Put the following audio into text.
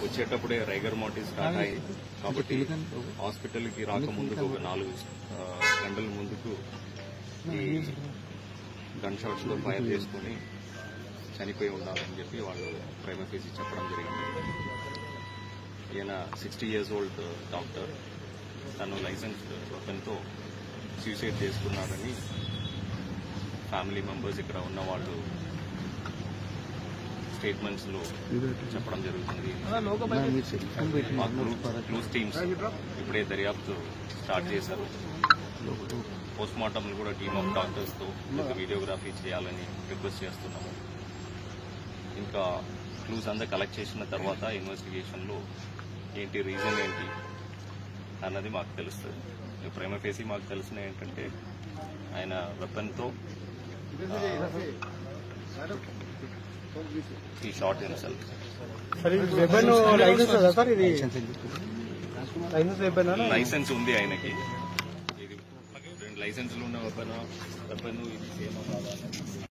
వచ్చేటప్పుడే రైగర్ motive start అయ్యి కాబట్టి హాస్పిటల్కి రాకముందుకు ఒక నాలుగు ఆ, గంటల ముందుకు ఈ గన్ షాట్స్ తో ఫైర్ చేసుకుని చనిపోయి ఉండాలని చెప్పి వాళ్ళు ప్రైమ ఫీజీ చెప్పడం జరిగింది ఈయన సిక్స్టీ ఇయర్స్ ఓల్డ్ డాక్టర్ తను లైసెన్స్ వెపన్తో సూసైడ్ చేసుకున్నారని ఫ్యామిలీ మెంబర్స్ ఇక్కడ ఉన్న వాళ్ళు స్టేట్మెంట్స్ లో చెప్పడం జరుగుతుంది మా క్లూస్ టీమ్స్ ఇప్పుడే దర్యాప్తు స్టార్ట్ చేశారు పోస్ట్ మార్టం కూడా టీమ్ ఆఫ్ డాక్టర్స్ తో ఒక వీడియోగ్రఫీ చేయాలని రిక్వెస్ట్ చేస్తున్నాము ఇంకా క్లూస్ అంతా కలెక్ట్ చేసిన తర్వాత ఇన్వెస్టిగేషన్ లో ఏంటి రీజన్ ఏంటి అన్నది మాకు తెలుస్తుంది ప్రేమ ఫేసి మాకు తెలిసిన ఏంటంటే ఆయన వెపన్తో ఈ షార్ట్ హిమ్సెల్ఫ్ సార్ ఇది వెపన్ లైసెన్స్ కదా సార్ ఇది లైసెన్స్ వెపన్ లైసెన్స్ ఉంది ఆయనకి ఇది రెండు లైసెన్సులు ఉన్న వెపన్ వెపన్ ఇది సేమ్ కాదా